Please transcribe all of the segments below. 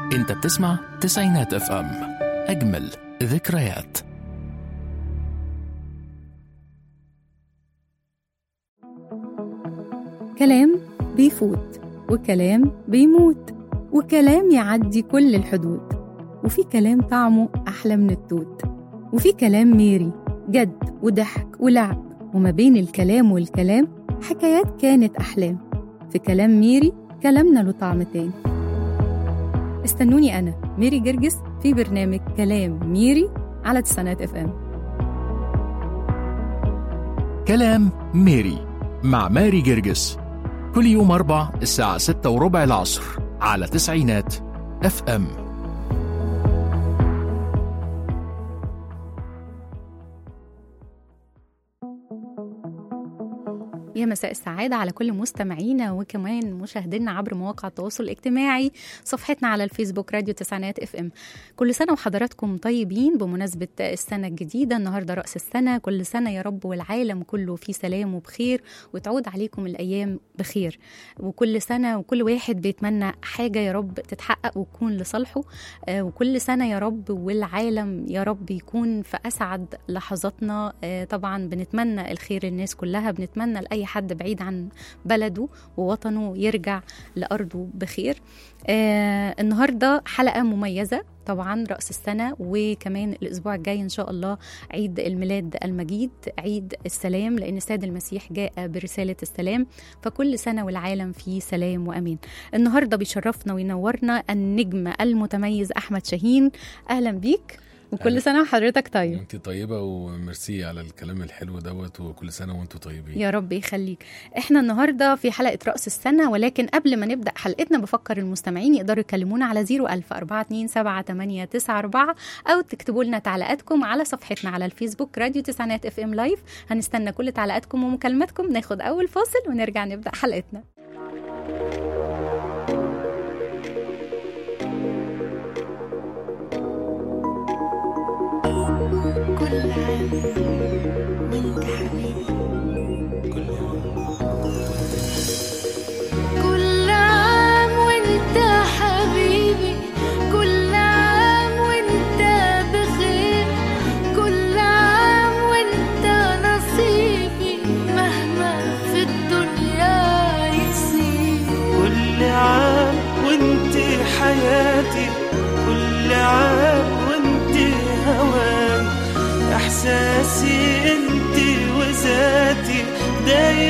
انت بتسمع تسعينات اف ام اجمل ذكريات كلام بيفوت وكلام بيموت وكلام يعدي كل الحدود وفي كلام طعمه أحلى من التوت وفي كلام ميري جد وضحك ولعب وما بين الكلام والكلام حكايات كانت أحلام في كلام ميري كلامنا له طعم تاني استنوني أنا ميري جرجس في برنامج كلام ميري على تسعينات اف ام كلام ميري مع ماري جرجس كل يوم أربع الساعة ستة وربع العصر على تسعينات اف ام يا مساء السعادة على كل مستمعينا وكمان مشاهدينا عبر مواقع التواصل الاجتماعي صفحتنا على الفيسبوك راديو تسعينات اف ام كل سنة وحضراتكم طيبين بمناسبة السنة الجديدة النهاردة رأس السنة كل سنة يا رب والعالم كله في سلام وبخير وتعود عليكم الأيام بخير وكل سنة وكل واحد بيتمنى حاجة يا رب تتحقق وتكون لصالحه آه، وكل سنة يا رب والعالم يا رب يكون في أسعد لحظاتنا آه، طبعا بنتمنى الخير للناس كلها بنتمنى لأي حد بعيد عن بلده ووطنه يرجع لأرضه بخير آه النهاردة حلقة مميزة طبعا رأس السنة وكمان الأسبوع الجاي إن شاء الله عيد الميلاد المجيد عيد السلام لأن السيد المسيح جاء برسالة السلام فكل سنة والعالم فيه سلام وأمان النهاردة بيشرفنا وينورنا النجم المتميز أحمد شاهين أهلا بيك وكل أهلا. سنة وحضرتك طيب انت طيبه وميرسي على الكلام الحلو دوت وكل سنه وانتم طيبين يا رب يخليك احنا النهارده في حلقه راس السنه ولكن قبل ما نبدا حلقتنا بفكر المستمعين يقدروا يكلمونا على 01000 427 او تكتبوا لنا تعليقاتكم على صفحتنا على الفيسبوك راديو تسعينات اف ام لايف هنستنى كل تعليقاتكم ومكالماتكم ناخد اول فاصل ونرجع نبدا حلقتنا كل عام وانت حبيبي كل عام وانت حبيبي كل عام وانت بخير كل عام وانت نصيبي مهما في الدنيا يصير كل عام وانت حياتي كل عام وانت هواي احساسي انت وذاتي دايما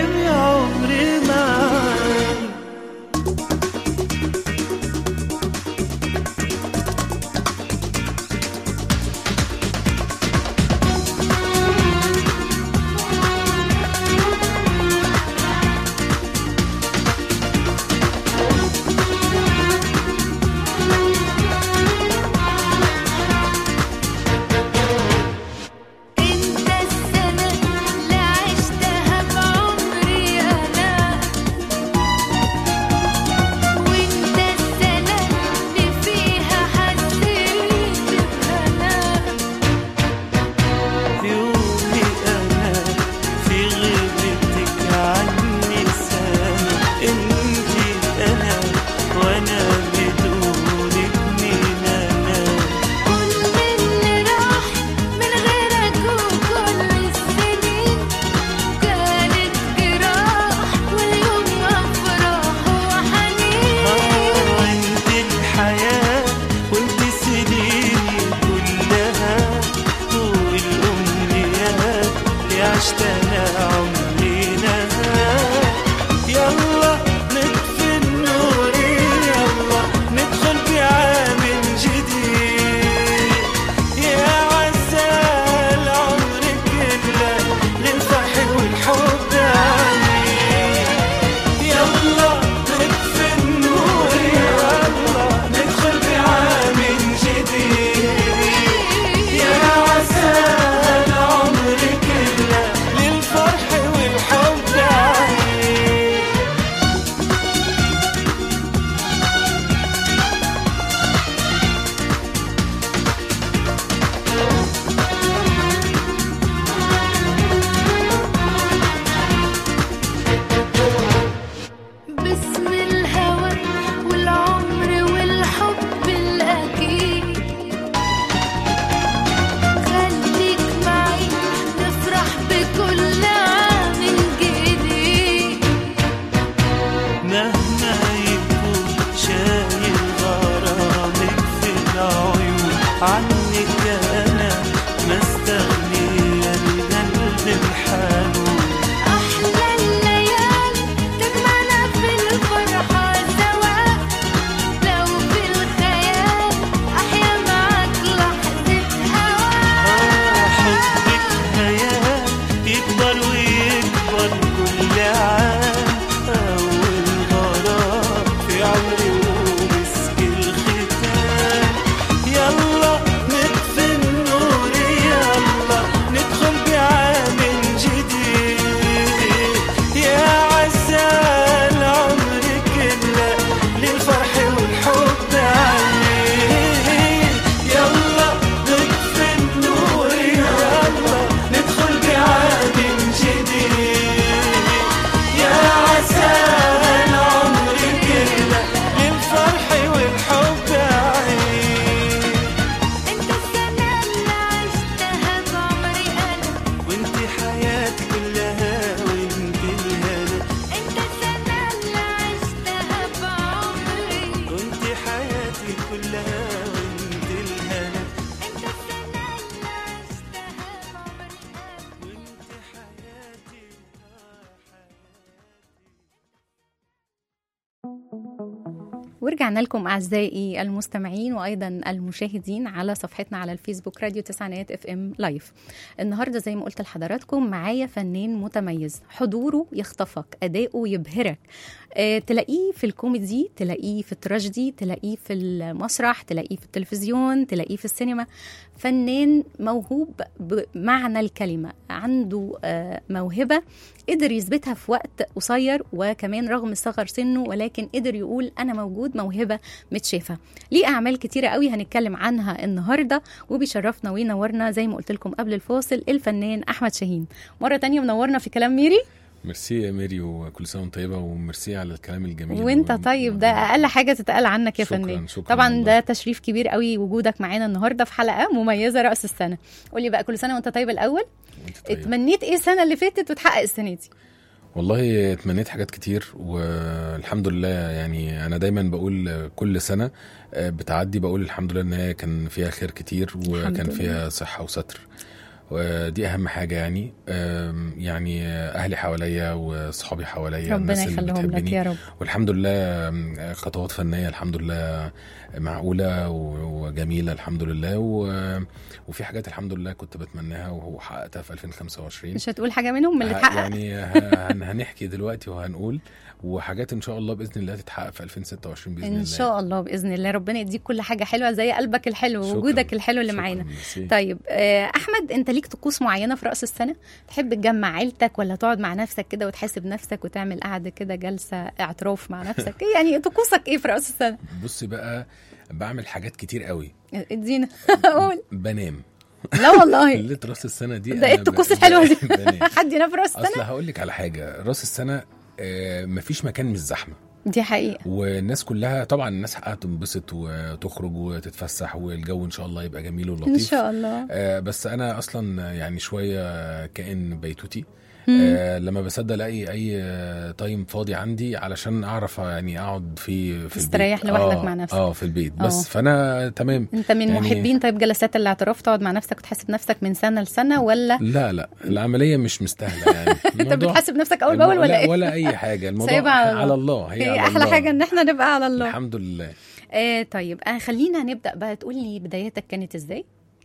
عنك انا ما استغني القلب بحاله أحلى الليالي تجمعنا في الفرحة سوا لو في الخيال أحيا معاك لحظة هوا حبك هيام يكبر ويكبر كل عام أول غرام في عمري ومسك الختام يلا نطفي النور يلا ندخل بعام جديد يا عسى العمر كله للفرح والحب عليه يلا نطفي النور يلا ندخل بعام جديد يا عسى العمر كله للفرح والحب عليه أنت السنة اللي عشتها بعمري أنا وانت حياتي كلها وانت الهنا أنت السنة اللي عشتها بعمري وانت حياتي كلها وانت الهنا أنت السنة اللي عشتها بعمري أنا وانت حياتي ورجعنا لكم أعزائي المستمعين وأيضا المشاهدين على صفحتنا على الفيسبوك راديو تسعينات اف ام لايف النهاردة زي ما قلت لحضراتكم معايا فنان متميز حضوره يخطفك أداؤه يبهرك آه، تلاقيه في الكوميدي تلاقيه في التراجيدي تلاقيه في المسرح تلاقيه في التلفزيون تلاقيه في السينما فنان موهوب بمعنى الكلمة عنده آه، موهبة قدر يثبتها في وقت قصير وكمان رغم صغر سنه ولكن قدر يقول أنا موجود موهبة متشافة ليه أعمال كتيرة قوي هنتكلم عنها النهاردة وبيشرفنا وينورنا زي ما قلت لكم قبل الفاصل الفنان أحمد شاهين مرة تانية منورنا في كلام ميري ميرسي يا ميري وكل سنه وانت طيبه وميرسي على الكلام الجميل وانت و- طيب ده اقل حاجه تتقال عنك يا شكراً، فنان شكراً طبعا والله. ده تشريف كبير قوي وجودك معانا النهارده في حلقه مميزه راس السنه قولي بقى كل سنه وانت طيب الاول وانت طيب. اتمنيت ايه السنه اللي فاتت وتحقق السنه دي والله اتمنيت حاجات كتير والحمد لله يعني انا دايما بقول كل سنه بتعدي بقول الحمد لله ان هي كان فيها خير كتير وكان لله. فيها صحه وستر ودي اهم حاجه يعني أم، يعني اهلي حواليا واصحابي حواليا ربنا الناس اللي يخليهم لك بتحبني يا رب والحمد لله أم، خطوات فنيه الحمد لله معقوله و- وجميله الحمد لله و- وفي حاجات الحمد لله كنت بتمناها وحققتها في 2025 مش هتقول حاجه منهم من اللي ه- اتحقق يعني ه- هن- هنحكي دلوقتي وهنقول وحاجات ان شاء الله باذن الله تتحقق في 2026 باذن الله ان شاء الله باذن الله ربنا يديك كل حاجه حلوه زي قلبك الحلو شكراً. ووجودك الحلو اللي شكراً، معانا ميرسي. طيب آه، احمد انت ليك طقوس معينه في راس السنه تحب تجمع عيلتك ولا تقعد مع نفسك كده وتحاسب نفسك وتعمل قعده كده جلسه اعتراف مع نفسك يعني طقوسك ايه في راس السنه بصي بقى بعمل حاجات كتير قوي ادينا قول بنام لا والله ليله راس السنه دي ده ايه أنا ب- الطقوس الحلوه دي بنام. حد ينام في راس اصل السنه هقول لك على حاجه راس السنه آه، مفيش مكان مش زحمه دي حقيقه والناس كلها طبعا الناس حقها تنبسط وتخرج وتتفسح والجو ان شاء الله يبقى جميل ولطيف ان شاء الله آه، بس انا اصلا يعني شويه كائن بيتوتي مم. آه لما بصدق الاقي اي آه، تايم فاضي عندي علشان اعرف يعني اقعد في في تستريح البيت. لوحدك آه مع نفسك. اه في البيت آه. بس فانا تمام انت من يعني- محبين طيب جلسات الاعتراف تقعد مع نفسك وتحاسب نفسك من سنه لسنه ولا لا لا العمليه مش مستاهله يعني انت الموضوع- بتحاسب نفسك اول باول الم- ولا لا ايه ولا اي حاجه الموضوع سايبها على الله. على الله هي, هي على احلى الله. حاجه ان احنا نبقى على الله الحمد لله آه طيب آه خلينا نبدا بقى تقول لي بداياتك كانت ازاي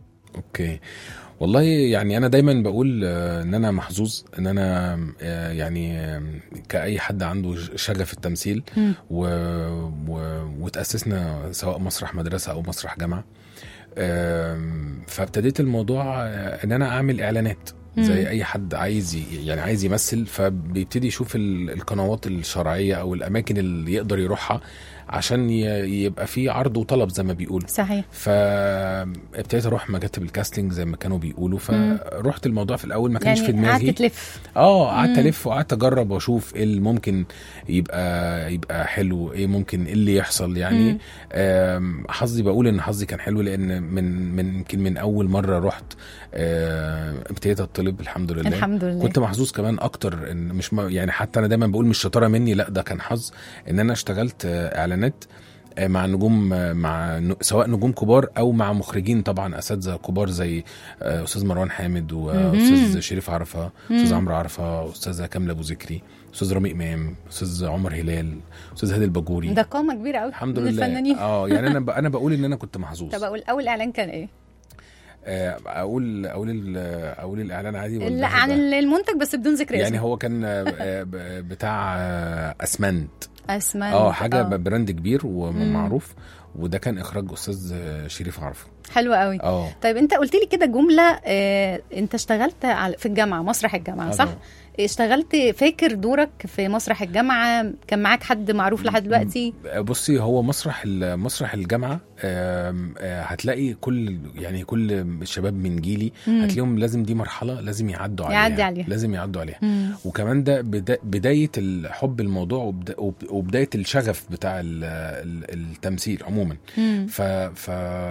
اوكي والله يعني انا دايما بقول آه، ان انا محظوظ ان انا آه، يعني آه، كاي حد عنده شغف التمثيل مم. و... و... وتاسسنا سواء مسرح مدرسه او مسرح جامعه آم، فابتديت الموضوع آه، ان انا اعمل اعلانات مم. زي اي حد عايز ي- يعني عايز يمثل فبيبتدي يشوف ال- القنوات الشرعيه او الاماكن اللي يقدر يروحها عشان ي- يبقى في عرض وطلب زي ما بيقولوا صحيح فابتديت اروح مكاتب الكاستنج زي ما كانوا بيقولوا فرحت الموضوع في الاول ما كانش في يعني دماغي قعدت تلف اه قعدت مم. الف وقعدت اجرب واشوف ايه اللي ممكن يبقى يبقى حلو ايه ممكن ايه اللي يحصل يعني مم. آم، حظي بقول ان حظي كان حلو لان من من يمكن من اول مره رحت آم، ابتديت اطلب الحمد لله الحمد لله كنت محظوظ كمان اكتر ان مش ما يعني حتى انا دايما بقول مش شطاره مني لا ده كان حظ ان انا اشتغلت آه، اعلانات آه، مع نجوم آه، مع ن- سواء نجوم كبار او مع مخرجين طبعا اساتذه كبار زي آه، استاذ مروان حامد واستاذ شريف عرفه استاذ عمرو عرفه استاذه كامله ابو ذكري استاذ رامي امام استاذ عمر هلال استاذ هادي الباجوري ده قامه كبيره قوي الحمد من لله الفنانين اه يعني انا ب... انا بقول ان انا كنت محظوظ طب اقول اول اعلان كان ايه؟ آه، اقول اقول ال- اقول الاعلان عادي ولا لا عن هيبقى- المنتج بس بدون ذكر يعني اسمه هو كان آه، آه، ب- بتاع آه، اسمنت اسماء اه حاجه براند كبير ومعروف وده كان اخراج استاذ آه، شريف عرفه حلو قوي اه طيب انت قلت لي كده جمله آه، انت اشتغلت على في الجامعه مسرح الجامعه آه صح طبعا. اشتغلت فاكر دورك في مسرح الجامعه كان معاك حد معروف لحد دلوقتي بصي هو مسرح ال- مسرح الجامعه آم، آه، هتلاقي كل يعني كل الشباب من جيلي هتلاقيهم لازم دي مرحله لازم يعدوا عليها يعدي عليها. لازم يعدوا عليها مم. وكمان ده بدا بدايه الحب الموضوع وبدا- وب- وبدايه الشغف بتاع ال- ال- التمثيل عموما مم. ف ف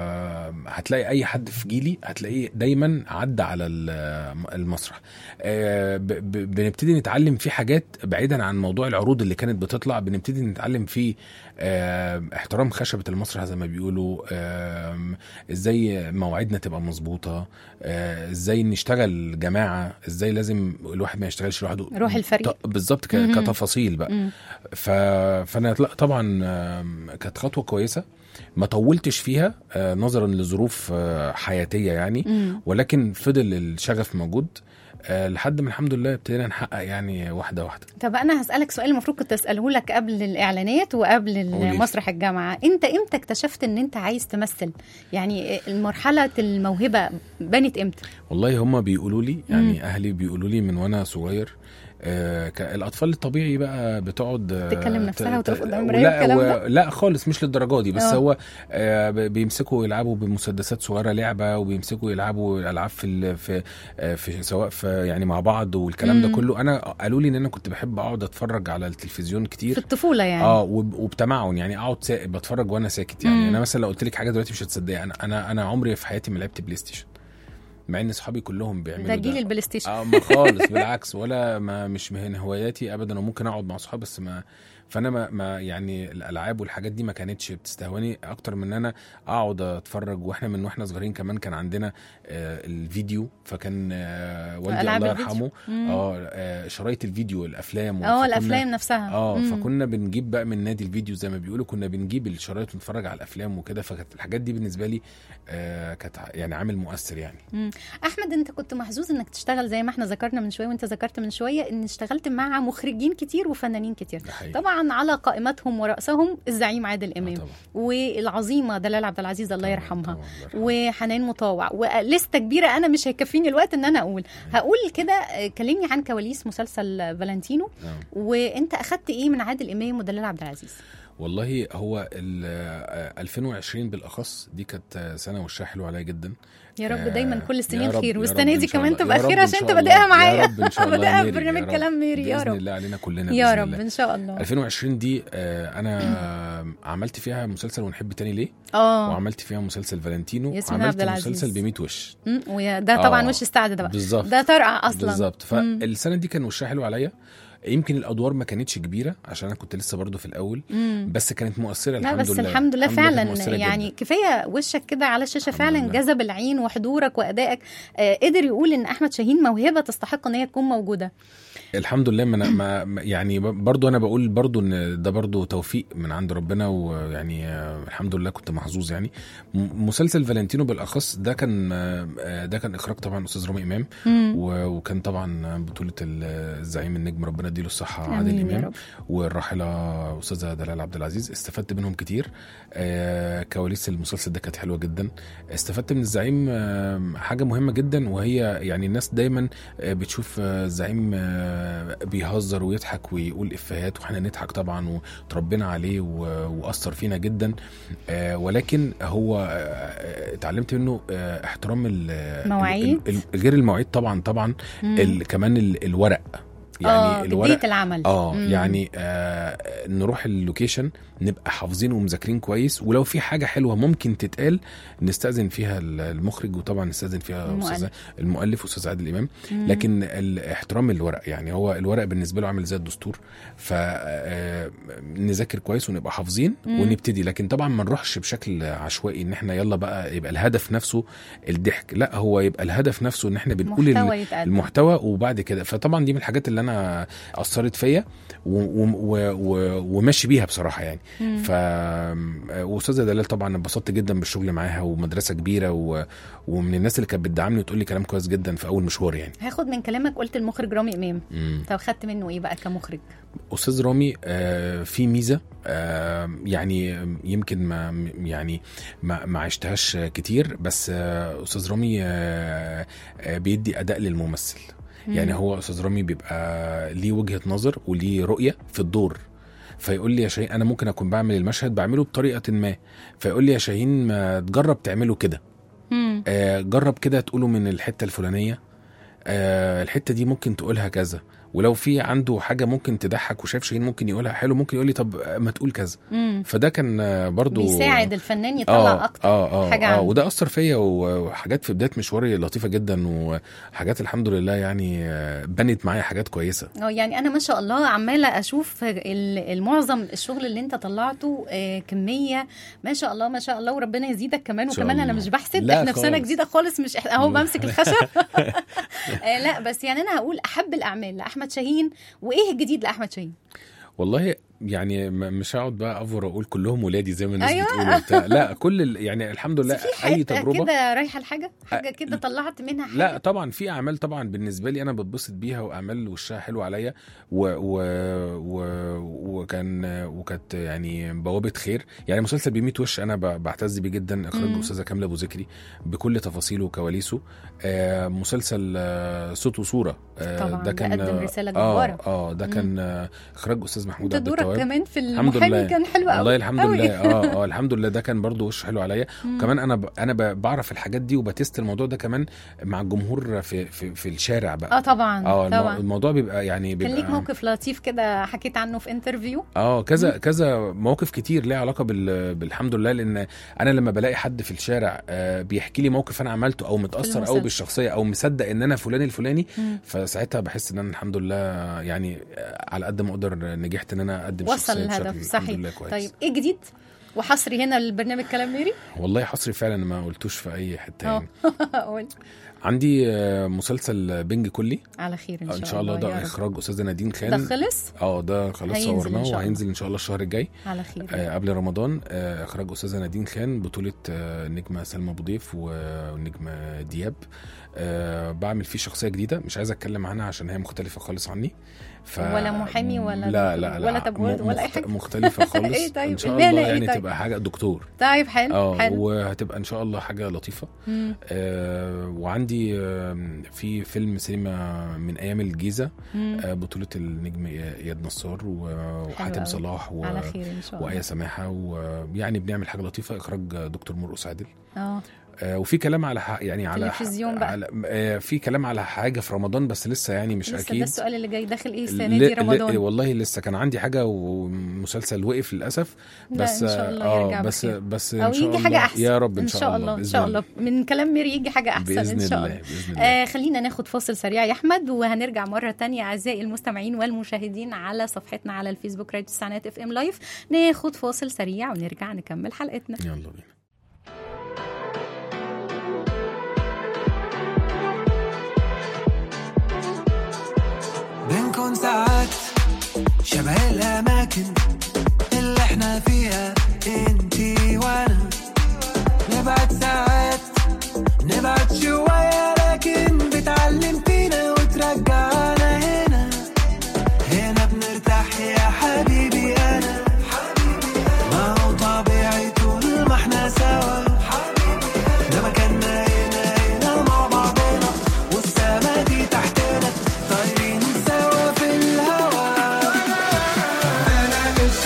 هتلاقي اي حد في جيلي هتلاقيه دايما عدى على ال- المسرح آه، ب- ب- بنبتدي نتعلم فيه حاجات بعيدا عن موضوع العروض اللي كانت بتطلع بنبتدي نتعلم فيه آه، احترام خشبة المسرح زي ما بيقولوا آم، ازاي مواعيدنا تبقى مظبوطة آه، ازاي نشتغل جماعة ازاي لازم الواحد ما يشتغلش لوحده روح الفريق. ط- بالظبط ك- مهم. كتفاصيل بقى مم. ف... فانا لا طبعا آم، كانت خطوه كويسه ما طولتش فيها آه، نظرا لظروف آه، حياتيه يعني مم. ولكن فضل الشغف موجود آه، لحد ما الحمد لله ابتدينا نحقق يعني واحده واحده طب انا هسالك سؤال المفروض كنت اساله لك قبل الاعلانات وقبل قوليلي. مسرح الجامعه انت امتى اكتشفت ان انت عايز تمثل يعني مرحله الموهبه بنت امتى والله هم بيقولوا لي يعني اهلي بيقولوا لي من وانا صغير آه ك- الاطفال الطبيعي بقى بتقعد آه، تتكلم ت- نفسها ت- وتقف قدام المراية لا والكلام و- ده؟ لا خالص مش للدرجه دي بس آه. هو آه ب- بيمسكوا يلعبوا بمسدسات صغيره لعبه وبيمسكوا يلعبوا العاب في ال- في آه في سواء في يعني مع بعض والكلام ده مم. كله انا قالوا لي ان انا كنت بحب اقعد اتفرج على التلفزيون في كتير الطفوله يعني اه وب- وبتمعن يعني اقعد سا... بتفرج وانا ساكت يعني مم. انا مثلا لو قلت لك حاجه دلوقتي مش هتصدقي انا انا انا عمري في حياتي ما لعبت بلاي ستيشن مع ان اصحابي كلهم بيعملوا ده ده, جيل البلاي ستيشن اه ما خالص بالعكس ولا ما مش من هواياتي ابدا وممكن اقعد مع اصحابي بس ما فانا ما, ما يعني الالعاب والحاجات دي ما كانتش بتستهواني اكتر من ان انا اقعد اتفرج واحنا من واحنا صغيرين كمان كان عندنا آه الفيديو فكان آه والدي ألعاب الله الفيديو. يرحمه مم. اه آه، شرايط الفيديو الافلام اه فكنا- الافلام نفسها اه مم. فكنا بنجيب بقى من نادي الفيديو زي ما بيقولوا كنا بنجيب الشرايط ونتفرج على الافلام وكده فكانت الحاجات دي بالنسبه لي آه كانت يعني عامل مؤثر يعني مم. احمد انت كنت محظوظ انك تشتغل زي ما احنا ذكرنا من شويه وانت ذكرت من شويه ان اشتغلت مع مخرجين كتير وفنانين كتير ده حقيقي طبعا على قائمتهم وراسهم الزعيم عادل آه امام طبعا والعظيمه دلال عبد العزيز الله طبعاً، يرحمها طبعاً، الله يرحمها. وحنان مطاوع ولسته كبيره انا مش هيكفيني الوقت ان انا اقول هقول كده آه، كلمني عن كواليس مسلسل فالنتينو آه. وانت اخدت ايه من عادل امام ودلال عبد العزيز والله هو ال- آه، 2020 بالاخص دي كانت آه، سنه وشها حلو عليا جدا يا رب آه، دايما كل يا السنين رب- خير يا والسنه رب دي إن شاء كمان الله. تبقى يا رب خير إن عشان شاء تبقى الله. بادئها معايا يا رب ان شاء الله بادئها ميري، برنامج يا رب. كلام ميري يا باذن رب الله علينا كلنا يا بإذن رب الله. ان شاء الله 2020 دي آه، انا عملت فيها مسلسل ونحب تاني ليه اه وعملت فيها مسلسل فالنتينو ياسمين وعملت عبد العزيز. مسلسل ب 100 وش مم، وده طبعا آه، وش استعد ده بقى بالظبط ده طرقع اصلا بالظبط مم. فالسنه دي كان وشها حلو عليا يمكن الادوار ما كانتش كبيره عشان انا كنت لسه برضو في الاول مم. بس كانت مؤثره لا الحمد بس لله الحمد لله كانت فعلا مؤثرة يعني جداً. كفايه وشك كده على الشاشه الحمد فعلا لله. جذب العين وحضورك وادائك آه قدر يقول ان احمد شاهين موهبه تستحق ان هي تكون موجوده الحمد لله ما أنا- ما ما- يعني برضو انا بقول برضو ان ده برضو توفيق من عند ربنا ويعني آه، الحمد لله كنت محظوظ يعني م- مسلسل فالنتينو بالاخص ده كان آه، ده كان اخراج طبعا استاذ رامي امام مم. و- وكان طبعا بطوله ال- الزعيم النجم ربنا يديله الصحه عادل آمين يا امام رب. والراحله استاذه دلال عبد العزيز استفدت منهم كتير آه، كواليس المسلسل ده كانت حلوه جدا استفدت من الزعيم آه، حاجه مهمه جدا وهي يعني الناس دايما آه، بتشوف آه، الزعيم آه، بيهزر ويضحك ويقول افيهات واحنا نضحك طبعا وتربينا عليه و- واثر فينا جدا آه، ولكن هو آه، آه، اتعلمت منه آه، احترام ال- مواعيد. ال- ال- غير المواعيد طبعا طبعا مم. ال كمان ال الورق اه يعني جديه الورق العمل اه مم. يعني آه نروح اللوكيشن نبقى حافظين ومذاكرين كويس ولو في حاجه حلوه ممكن تتقال نستاذن فيها المخرج وطبعا نستاذن فيها المؤلف. استاذ المؤلف استاذ عادل امام مم. لكن الاحترام الورق يعني هو الورق بالنسبه له عامل زي الدستور فنذاكر كويس ونبقى حافظين مم. ونبتدي لكن طبعا ما نروحش بشكل عشوائي ان احنا يلا بقى يبقى الهدف نفسه الضحك لا هو يبقى الهدف نفسه ان احنا بنقول ال- محتوى يتقدم المحتوى وبعد كده فطبعا دي من الحاجات اللي انا اثرت فيا و- و- و- و- وماشي بيها بصراحه يعني مم. ف واستاذه دلال طبعا انبسطت جدا بالشغل معاها ومدرسه كبيره و... ومن الناس اللي كانت بتدعمني وتقول لي كلام كويس جدا في اول مشوار يعني هاخد من كلامك قلت المخرج رامي امام مم. طب خدت منه ايه بقى كمخرج استاذ رامي آه، في ميزه آه، يعني يمكن ما يعني ما, ما عشتهاش كتير بس آه، استاذ رامي آه، آه، بيدي اداء للممثل يعني مم. هو استاذ رامي بيبقى ليه وجهه نظر وليه رؤيه في الدور فيقول لي يا شاهين انا ممكن اكون بعمل المشهد بعمله بطريقه ما فيقول لي يا شاهين ما تجرب تعمله كده مم. آه، جرب كده تقوله من الحته الفلانيه آه، الحته دي ممكن تقولها كذا ولو في عنده حاجه ممكن تضحك وشاف شاهين ممكن يقولها حلو ممكن يقول لي طب ما تقول كذا مم. فده كان آه، برضو بيساعد الفنان يطلع اه اكتر اه اه, حاجة آه عنده. وده اثر فيا و- وحاجات في بدايه مشواري لطيفه جدا وحاجات الحمد لله يعني آه، بنت معايا حاجات كويسه اه يعني انا ما شاء الله عماله اشوف ال- المعظم الشغل اللي انت طلعته آه، كميه ما شاء الله ما شاء الله وربنا يزيدك كمان إن شاء وكمان انا الله. مش بحسد لا احنا في سنه خالص. جديده خالص مش إح- اهو لا. بمسك الخشب آه، لا بس يعني انا هقول احب الاعمال لاحمد شاهين وايه الجديد لاحمد شاهين والله يعني م- مش هقعد بقى افور اقول كلهم ولادي زي ما الناس أيوة. بتقول وبتاع لا كل ال- يعني الحمد لله بس في اي حته تجربه كده رايحه لحاجه حاجه أ- كده طلعت منها حاجه لا طبعا في اعمال طبعا بالنسبه لي انا بتبسط بيها واعمال وشها حلو عليا و و و وكان وكانت يعني بوابه خير يعني مسلسل ب وش انا ب- بعتز بيه جدا اخراج مم. الاستاذه كامله ابو ذكري بكل تفاصيله وكواليسه آه مسلسل آه صوت وصوره آه طبعا ده كان قدم رسالة اه جبارة. اه ده كان آه اخراج استاذ محمود انت عبد دورك التواب كمان في الحمد المحامي لله. كان حلو قوي والله الحمد قوي. لله اه اه الحمد لله ده كان برضو وش حلو عليا وكمان انا ب... انا ب... بعرف الحاجات دي وبتست الموضوع ده كمان مع الجمهور في في, في الشارع بقى اه طبعا اه المو... طبعا الموضوع بيبقى يعني كان بيبقى ليك موقف لطيف كده حكيت عنه في انترفيو اه كذا كذا مواقف كتير ليها علاقه بال... بالحمد لله لان انا لما بلاقي حد في الشارع آه بيحكي لي موقف انا عملته او متاثر المسلسل. او بالشخصيه او مصدق ان انا فلان الفلاني مم. فساعتها بحس ان انا الحمد لله يعني آه، على قد ما اقدر نجحت ان انا اقدم وصل شخصيه الهدف بشكل صحيح الحمد لله كويس طيب ايه جديد وحصري هنا البرنامج كلام ميري والله حصري فعلا ما قلتوش في اي حته يعني قول عندي آه، مسلسل بنج كلي على خير ان آه، شاء, ان شاء الله يا ده رب. اخراج استاذه نادين ده خان خلص اه ده خلاص هينزل إن صورناه شاء الله. وهينزل ان شاء الله الشهر الجاي على خير آه قبل رمضان آه اخراج استاذه نادين خان بطوله آه النجمه سلمى ابو ضيف والنجمه دياب آه بعمل فيه شخصيه جديده مش عايز اتكلم عنها عشان هي مختلفه خالص عني ف ولا محامي ولا لا لا لا ولا تبويض م- ولا أي مخت- حاجة؟ مختلفه خالص إيه طيب؟ ان شاء المهنة الله إيه يعني طيب؟ تبقى حاجه دكتور طيب حلو اه حلو وهتبقى ان شاء الله حاجه لطيفه مم. آه وعندي آه في فيلم سينما من ايام الجيزه مم. آه بطوله النجم اياد نصار و- وحاتم أوي. صلاح و... على خير ان شاء الله وآية سماحة ويعني بنعمل حاجة لطيفة إخراج دكتور مرقص عادل اه آه وفي كلام على ح... يعني على ح- تلفزيون بقى. على آه في كلام على حاجة في رمضان بس لسه يعني مش لسه ده أكيد السؤال اللي جاي داخل ايه السنه ل- دي ل- رمضان والله لسه كان عندي حاجة ومسلسل وقف للأسف لا، بس إن شاء الله اه يرجع بس بخير. بس او إن شاء يجي الله حاجه احسن يا رب ان شاء الله ان بإذن شاء الله من كلام ميري يجي حاجه احسن بإذن ان شاء الله الله بإذن الله آه خلينا ناخد فاصل سريع يا احمد وهنرجع مره تانية اعزائي المستمعين والمشاهدين على صفحتنا على الفيسبوك راديو الساعات اف ام لايف ناخد فاصل سريع ونرجع نكمل حلقتنا يلا بينا بنكون ساعات شبه الأماكن اللي احنا فيها انتي وانا نبعد ساعات نبعد شوية لكن بتعلم فينا وترجعنا هنا هنا بنرتاح يا حبيبي أنا ما هو طبيعي طول ما احنا سوا ده مكاننا هنا هنا مع بعضنا والسما دي تحتنا طايرين سوا في الهوا انا مش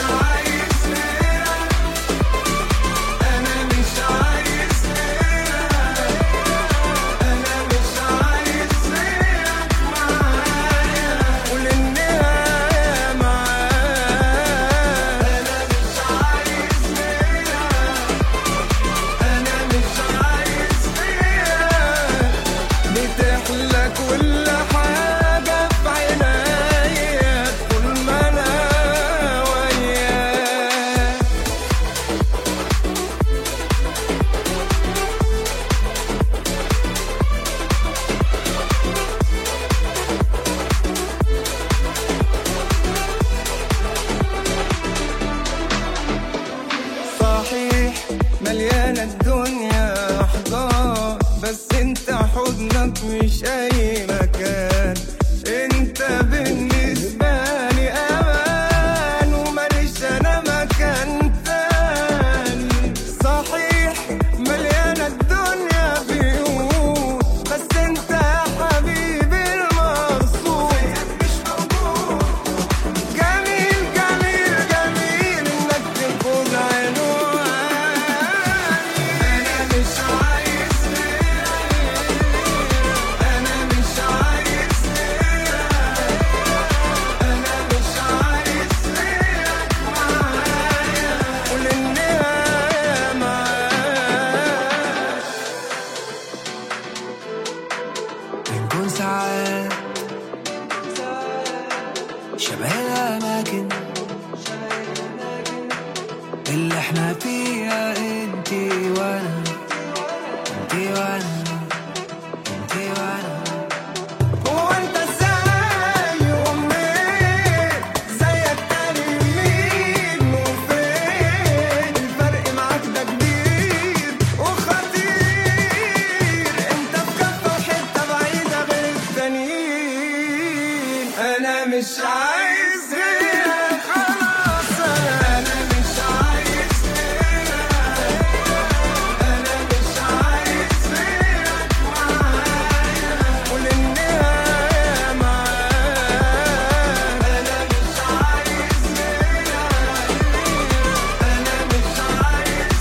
اماكن اللي احنا فيها انتي وانا انتي وانا انتي وانا وانت ازاي ومنين زيك تاني مين وفين الفرق معاك ده كبير وخطير انت في كفة وحتة بعيدة غير التانيين انا مش عايز غيرك خلاص انا مش عايز غيرك انا مش عايز غيرك معايا وللنهاية معاك انا مش عايز غيرك انا مش عايز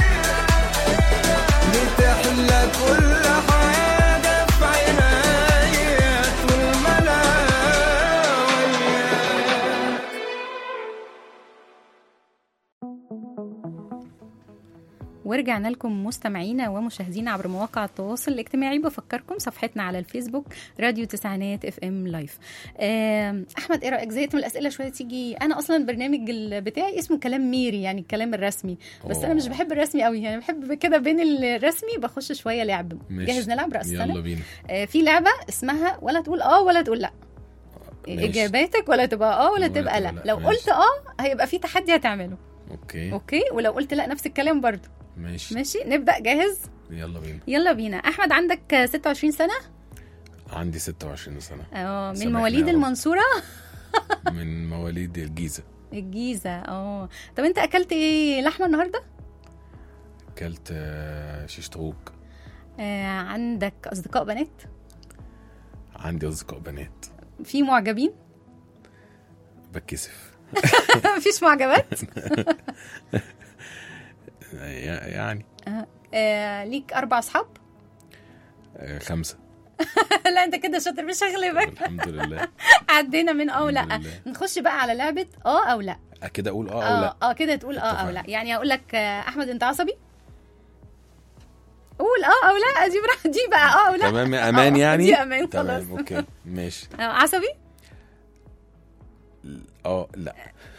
غيرك بتحلى كل حاجة في عينيا طول ما انا وياك ورجعنا لكم مستمعينا ومشاهدينا عبر مواقع التواصل الاجتماعي بفكركم صفحتنا على الفيسبوك راديو تسعينات اف ام لايف آم، احمد ايه رايك زهقت من الاسئله شويه تيجي انا اصلا البرنامج ال- بتاعي اسمه كلام ميري يعني الكلام الرسمي بس انا أوه. مش بحب الرسمي قوي يعني بحب كده بين الرسمي بخش شويه لعب ماشي. جاهز نلعب راس يلا السنه بينا آه، في لعبه اسمها ولا تقول اه ولا تقول لا ماشي. اجاباتك ولا تبقى اه ولا ولا تبقى لا تبقى لا. لو ماشي. قلت اه هيبقى في تحدي هتعمله اوكي اوكي ولو قلت لا نفس الكلام برضو ماشي ماشي نبدا جاهز يلا بينا يلا بينا احمد عندك 26 سنه عندي 26 سنة اه من سامحنا مواليد يا رب. المنصوره من مواليد الجيزة الجيزه اه طب انت اكلت ايه لحمه النهارده اكلت آه، شيش طاووق آه عندك اصدقاء بنات عندي اصدقاء بنات في معجبين بتكسف مفيش معجبات يعني آه ليك اربع اصحاب آه، خمسة لا انت كده شاطر مش هغلبك الحمد لله عدينا من اه ولا الحمد لله. نخش بقى على لعبه اه او لا كده اقول اه او لا اه اه كده تقول اه او اتفقنا. لا يعني اقول لك آه احمد انت عصبي قول اه او لا دي براحتك دي بقى اه او لا تمام امان آه، يعني دي امان خلاص تمام اوكي ماشي آه، عصبي اه لا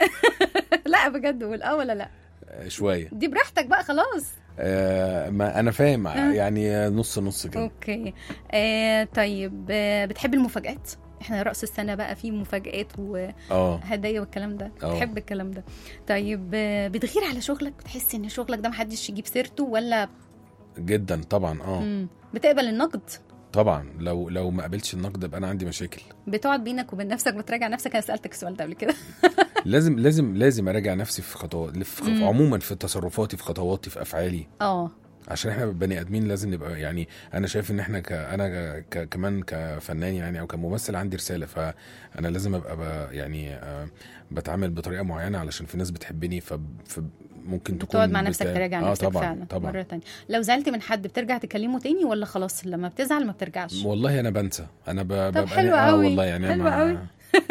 لا بجد قول اه ولا لا آه، شوية دي براحتك بقى خلاص آه ما انا فاهم يعني آه، نص نص كده اوكي آه طيب آه بتحب المفاجآت احنا رأس السنة بقى فيه مفاجآت اه وهدايا والكلام ده اه. بتحب الكلام ده طيب آه بتغير على شغلك بتحس ان شغلك ده محدش يجيب سيرته ولا جدا طبعا اه مم. بتقبل النقد طبعا لو لو ما قابلتش النقد يبقى انا عندي مشاكل بتقعد بينك وبين نفسك بتراجع نفسك انا سألتك السؤال ده قبل كده لازم لازم لازم اراجع نفسي في خطوات في مم. عموما في تصرفاتي في خطواتي في افعالي اه عشان احنا بني ادمين لازم نبقى يعني انا شايف ان احنا ك انا ك كمان كفنان يعني او كممثل عندي رساله فانا لازم ابقى ب يعني آه، بتعامل بطريقه معينه علشان في ناس بتحبني ف ممكن تكون بتقعد مع نفسك بتا- تراجع اه نفسك طبعا فعلا طبعا مرة تانية لو زعلت من حد بترجع تكلمه تاني ولا خلاص لما بتزعل ما بترجعش والله انا بنسى انا ب... طب ببقى حلو اه قوي، والله يعني حلو ما... قوي.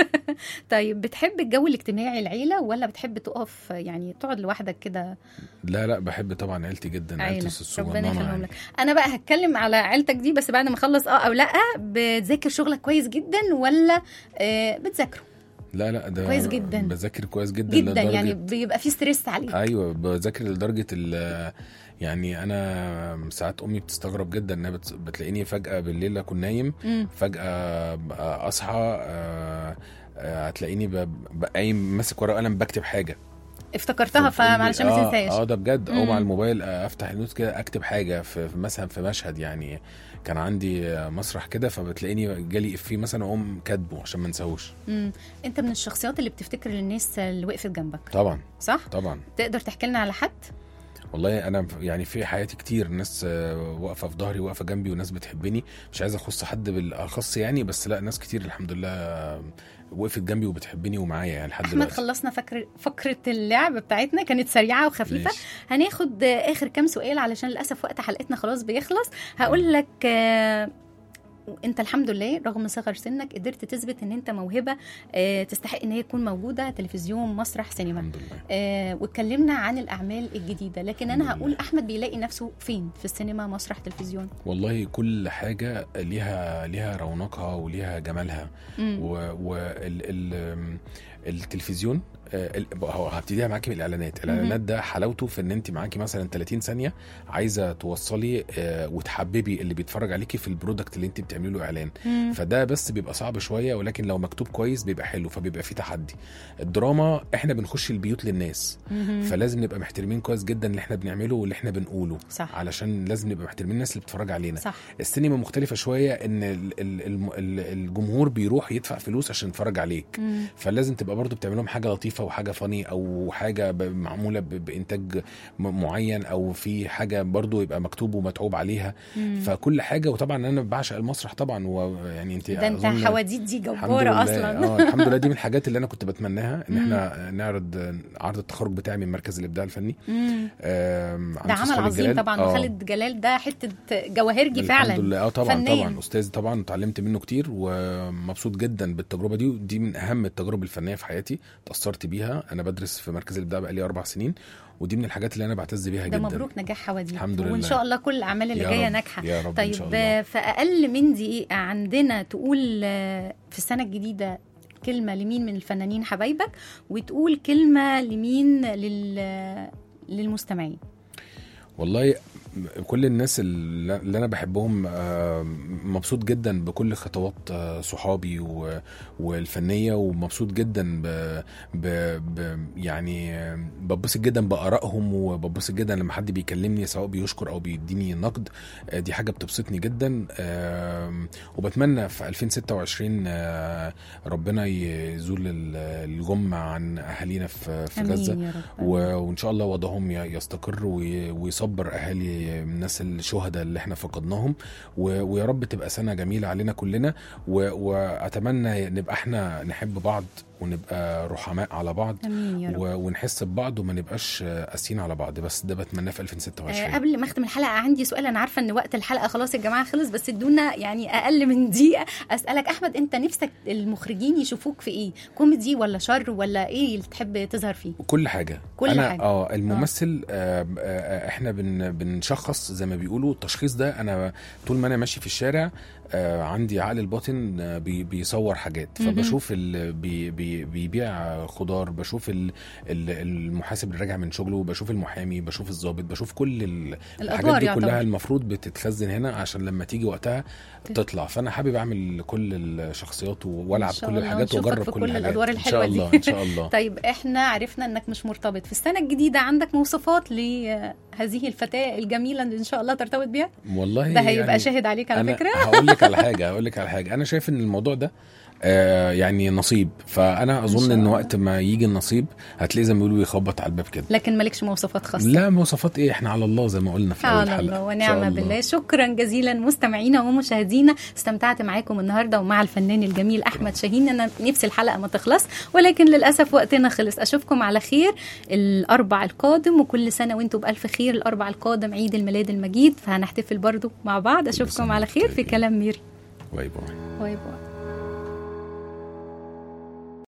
طيب بتحب الجو الاجتماعي العيلة ولا بتحب تقف يعني تقعد لوحدك كده لا لا بحب طبعا عيلتي جدا عيلة عيلتي ربنا الصغننه يخليهم يعني. لك انا بقى هتكلم على عيلتك دي بس بعد ما اخلص اه او لا بتذاكر شغلك كويس جدا ولا آه بتذاكره لا لا ده كويس جدا. بذاكر كويس جدا, جدا لدرجة يعني بيبقى في ستريس عليك ايوه بذاكر لدرجه ال يعني انا ساعات امي بتستغرب جدا انها بت- بتلاقيني فجاه بالليل اكون نايم مم. فجاه بقى اصحى آه، آه، هتلاقيني ب- بقى قايم ماسك ورقه وقلم بكتب حاجه افتكرتها في- في- فعلشان ما آه، تنساش اه ده بجد مم. او مع الموبايل آه، افتح النوت كده اكتب حاجه في في مثلا في مشهد يعني كان عندي آه، مسرح كده فبتلاقيني جالي افيه مثلا اقوم كاتبه عشان ما انساهوش مم. انت من الشخصيات اللي بتفتكر الناس اللي وقفت جنبك طبعا صح طبعا تقدر تحكي لنا على حد والله انا يعني في حياتي كتير ناس آه، واقفه في ظهري واقفه جنبي وناس بتحبني مش عايز اخص حد بالاخص يعني بس لا ناس كتير الحمد لله آه، وقفت جنبي وبتحبني ومعايا يعني لحد احمد دلوقتي خلصنا فكر فقره اللعب بتاعتنا كانت سريعه وخفيفه ماشي. هناخد آه، اخر كام سؤال علشان للاسف وقت حلقتنا خلاص بيخلص هقول لك آه، انت الحمد لله رغم صغر سنك قدرت تثبت ان انت موهبه آه، تستحق ان هي تكون موجوده تلفزيون مسرح سينما الحمد لله آه، واتكلمنا عن الاعمال الجديده لكن انا الحمد هقول لله. احمد بيلاقي نفسه فين في السينما مسرح تلفزيون والله كل حاجه ليها ليها رونقها وليها جمالها مم. و, و ال ال التلفزيون آه، ال- هو هبتديها معاكي من الاعلانات الاعلانات ده حلاوته في ان انت معاكي مثلا 30 ثانيه عايزه توصلي آه، وتحببي اللي بيتفرج عليكي في البرودكت اللي انت بتعملي له اعلان مم. فده بس بيبقى صعب شويه ولكن لو مكتوب كويس بيبقى حلو فبيبقى فيه تحدي الدراما احنا بنخش البيوت للناس مهم. فلازم نبقى محترمين كويس جدا اللي احنا بنعمله واللي احنا بنقوله صح علشان لازم نبقى محترمين الناس اللي بتتفرج علينا صح السينما مختلفه شويه ان ال- ال- الم- ال- الجمهور بيروح يدفع فلوس عشان يتفرج عليك مم. فلازم تبقى برضو بتعمل لهم حاجه لطيفه وحاجه فاني او حاجه ب- معموله ب- بانتاج م- معين او في حاجه برضو يبقى مكتوب ومتعوب عليها مم. فكل حاجه وطبعا انا بعشق المسرح طبعا ويعني انت ده انت أظن- حواديت دي الحمد جباره لله اصلا اه الحمد لله دي من الحاجات اللي انا كنت بتمناها ان مم. احنا نعرض عرض التخرج بتاعي من مركز الابداع الفني مم. آم، عن ده أستاذ عمل خالد عظيم جلال. طبعا آه. وخالد جلال ده حته جواهرجي فعلا الحمد لله اه طبعا فنياً. طبعا استاذ طبعا اتعلمت منه كتير ومبسوط جدا بالتجربه دي ودي من اهم التجارب الفنيه في حياتي اتاثرت بيها انا بدرس في مركز الابداع بقالي اربع سنين ودي من الحاجات اللي انا بعتز بيها ده جدا مبروك نجاح حواديت الحمد وان لله. شاء الله كل الاعمال اللي يا جايه رب، ناجحه يا رب طيب ان شاء الله في اقل من دقيقه عندنا تقول آه، في السنه الجديده كلمه لمين من الفنانين حبايبك وتقول كلمه لمين لل للمستمعين والله كل الناس اللي اللي انا بحبهم آه، مبسوط جدا بكل خطوات آه، صحابي و- والفنيه ومبسوط جدا ب, ب, ب يعني آه، ببسط جدا بارائهم وببسط جدا لما حد بيكلمني سواء بيشكر او بيديني نقد آه، دي حاجه بتبسطني جدا آم، وبتمنى في 2026 آه، ربنا يزول ال- الجم عن اهالينا في في غزه امين يا رب و- وان شاء الله وضعهم ي- يستقر وي- ويصبر اهالي الناس الشهداء اللي احنا فقدناهم و- ويا رب تبقى سنه جميله علينا كلنا و- واتمنى نبقى احنا نحب بعض ونبقى رحماء على بعض امين يا رب و- ونحس ببعض وما نبقاش قاسيين على بعض بس ده بتمناه في آه 2026 قبل ما اختم الحلقه عندي سؤال انا عارفه ان وقت الحلقه خلاص يا جماعه خلص بس ادونا يعني اقل من دقيقه اسالك احمد انت نفسك المخرجين يشوفوك في ايه كوميدي ولا شر ولا ايه اللي تحب تظهر فيه كل حاجه كل انا حاجة. اه الممثل آه آه احنا بن بنشخص زي ما بيقولوا التشخيص ده انا طول ما انا ماشي في الشارع آه عندي عقل الباطن آه بي بيصور حاجات مهم. فبشوف اللي بي بي بيبيع خضار بشوف ال- ال- المحاسب اللي راجع من شغله بشوف المحامي بشوف الضابط بشوف كل ال- الحاجات الادوار دي كلها يعتبر المفروض بتتخزن هنا عشان لما تيجي وقتها تطلع فانا حابب اعمل كل الشخصيات والعب إن شاء كل الله الحاجات نشوفك واجرب في كل كل الحاجات الأدوار ان شاء الحلوة دي. الله ان شاء الله طيب احنا عرفنا انك مش مرتبط في السنه الجديده عندك مواصفات لهذه الفتاه الجميله اللي ان شاء الله ترتبط بيها والله ده هيبقى يعني شاهد عليك على أنا فكره هقول لك على حاجه هقول لك على حاجه انا شايف ان الموضوع ده آه يعني نصيب فانا شاء اظن ان الله. وقت ما يجي النصيب هتلاقيه زي ما بيقولوا يخبط على الباب كده لكن مالكش مواصفات خاصه لا مواصفات ايه احنا على الله زي ما قلنا في اول على حلقه الله إن شاء ونعم الله. بالله شكرا جزيلا مستمعينا ومشاهدينا استمتعت معاكم النهارده ومع الفنان الجميل احمد شاهين انا نفسي الحلقه ما تخلص ولكن للاسف وقتنا خلص اشوفكم على خير الاربع القادم وكل سنه وانتم بالف خير الاربع القادم عيد الميلاد المجيد فهنحتفل برضو مع بعض اشوفكم سنة على خير في وأنتم كلام ميري باي باي باي باي